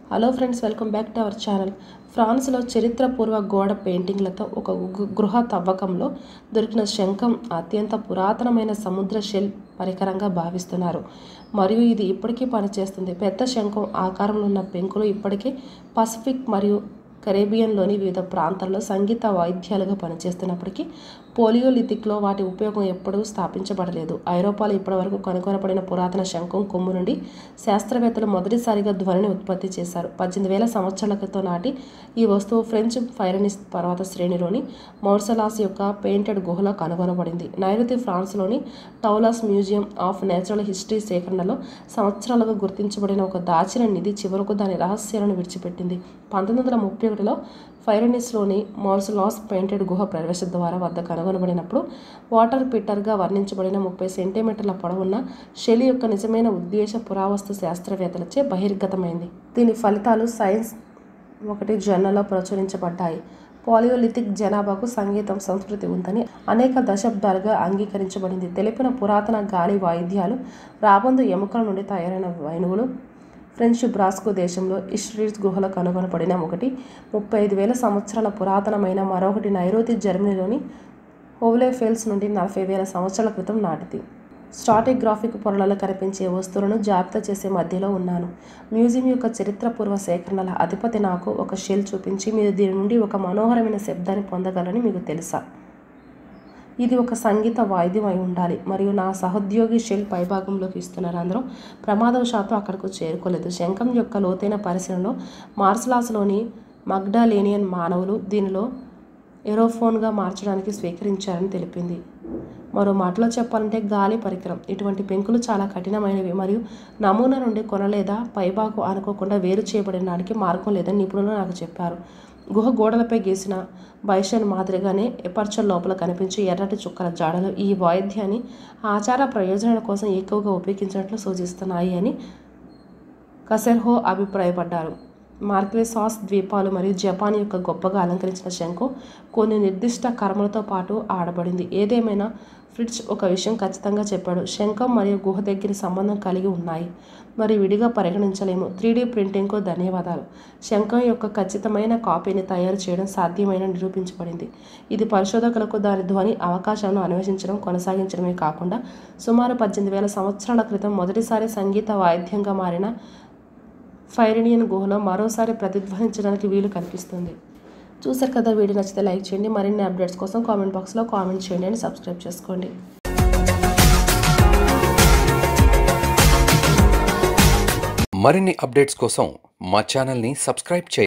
hello friends welcome back to our channel ఫ్రాన్స్లో చరిత్రపూర్వ గోడ పెయింటింగ్లతో ఒక గు- గృహ తవ్వకంలో దొరికిన శంఖం అత్యంత పురాతనమైన సముద్ర షెల్ పరికరంగా భావిస్తున్నారు మరియు ఇది ఇప్పటికీ పనిచేస్తుంది పెద్ద శంఖం ఆకారంలో ఉన్న పెంకులు ఇప్పటికీ పసిఫిక్ మరియు కరేబియన్లోని వివిధ ప్రాంతాల్లో సంగీత వాయిద్యాలుగా పనిచేస్తున్నప్పటికీ పోలియోలిథిక్లో వాటి ఉపయోగం ఎప్పుడూ స్థాపించబడలేదు ఐరోపాలో ఇప్పటివరకు కనుగొనబడిన పురాతన శంఖం కొమ్ము నుండి శాస్త్రవేత్తలు మొదటిసారిగా ధ్వనిని ఉత్పత్తి చేశారు పద్దెనిమిది వేల సంవత్సరాల క్రితం నాటి ఈ వస్తువు ఫ్రెంచ్ ఫైరనిస్ పర్వత శ్రేణిలోని మౌర్సలాస్ యొక్క పెయింటెడ్ గుహలో కనుగొనబడింది నైరుతి ఫ్రాన్స్లోని Toulouse museum of natural history సేకరణలో సంవత్సరాలుగా గుర్తించబడిన ఒక దాచిన నిధి చివరకు దాని రహస్యాలను విడిచిపెట్టింది పంతొమ్మిది వందల ముప్పై ఒకటిలో ఫైరనిస్లోని మౌర్సలాస్ పెయింటెడ్ గుహ ప్రవేశ ద్వారం వద్ద కనుగొనబడినప్పుడు వాటర్ పిట్టర్గా వర్ణించబడిన ముప్పై సెంటీమీటర్ల పొడవున్న శైలి యొక్క నిజమైన ఉద్దేశ పురావస్తు శాస్త్రవేత్తలచే బహిర్గతమైంది దీని ఫలితాలు సైన్స్ ఒకటి జర్నల్లో ప్రచురించబడ్డాయి పాలియోలిథిక్ జనాభాకు సంగీతం సంస్కృతి ఉందని అనేక దశాబ్దాలుగా అంగీకరించబడింది తెలిపిన పురాతన గాలి వాయిద్యాలు రాబందు ఎముకల నుండి తయారైన వైనువులు ఫ్రెంచ్ బ్రాస్కో దేశంలో ఇష్రీస్ గుహలో కనుగొనబడిన ఒకటి ముప్పై ఐదు వేల సంవత్సరాల పురాతనమైన మరొకటి నైరోతి జర్మనీలోని హోవ్లేఫెల్స్ నుండి నలభై వేల సంవత్సరాల క్రితం నాటిది స్ట్రాటిగ్రాఫిక్ పొరలలో కనిపించే వస్తువులను జాబితా చేసే మధ్యలో ఉన్నాను మ్యూజియం యొక్క చరిత్రపూర్వ సేకరణల అధిపతి నాకు ఒక షెల్ చూపించి మీరు దీని నుండి ఒక మనోహరమైన శబ్దాన్ని పొందగలని మీకు తెలుసా ఇది ఒక సంగీత వాయిద్యం అయి ఉండాలి మరియు నా సహోద్యోగి షెల్ పైభాగంలోకి ఇస్తున్నారు అందరూ ప్రమాదవశాత్తు అక్కడకు చేరుకోలేదు శంఖం యొక్క లోతైన పరిశీలనలో మార్సలాస్లోని మగ్డాలేనియన్ మానవులు దీనిలో ఎరోఫోన్గా మార్చడానికి స్వీకరించారని తెలిపింది మరో మాటలో చెప్పాలంటే గాలి పరికరం ఇటువంటి పెంకులు చాలా కఠినమైనవి మరియు నమూనా నుండి కొనలేదా పైబాకు అనుకోకుండా వేరు చేయబడడానికి మార్గం లేదని నిపుణులు నాకు చెప్పారు గుహ గోడలపై గీసిన బైషన్ మాదిరిగానే ఎపర్చర్ లోపల కనిపించే ఎర్రటి చుక్కల జాడలు ఈ వాయిద్యాన్ని ఆచార ప్రయోజనాల కోసం ఎక్కువగా ఉపయోగించినట్లు సూచిస్తున్నాయి అని కసెర్హో అభిప్రాయపడ్డారు మార్క్వెసాస్ ద్వీపాలు మరియు జపాన్ యొక్క గొప్పగా అలంకరించిన శంఖం కొన్ని నిర్దిష్ట కర్మలతో పాటు ఆడబడింది ఏదేమైనా ఫ్రిడ్జ్ ఒక విషయం ఖచ్చితంగా చెప్పాడు శంఖం మరియు గుహ దగ్గర సంబంధం కలిగి ఉన్నాయి మరి విడిగా పరిగణించలేము త్రీ ప్రింటింగ్కు ధన్యవాదాలు శంఖం యొక్క ఖచ్చితమైన కాపీని తయారు చేయడం సాధ్యమైన నిరూపించబడింది ఇది పరిశోధకులకు దాని ధ్వని అవకాశాలను అన్వేషించడం కొనసాగించడమే కాకుండా సుమారు పద్దెనిమిది వేల సంవత్సరాల క్రితం మొదటిసారి సంగీత వాయిద్యంగా మారిన ఫైరినియన్ గుహలో మరోసారి ప్రతిధ్వనించడానికి వీలు కనిపిస్తుంది చూసారు కదా వీడియో నచ్చితే లైక్ చేయండి మరిన్ని అప్డేట్స్ కోసం కామెంట్ బాక్స్లో కామెంట్ చేయండి అని సబ్స్క్రైబ్ చేసుకోండి మరిన్ని అప్డేట్స్ కోసం మా ఛానల్ని సబ్స్క్రైబ్ చేయండి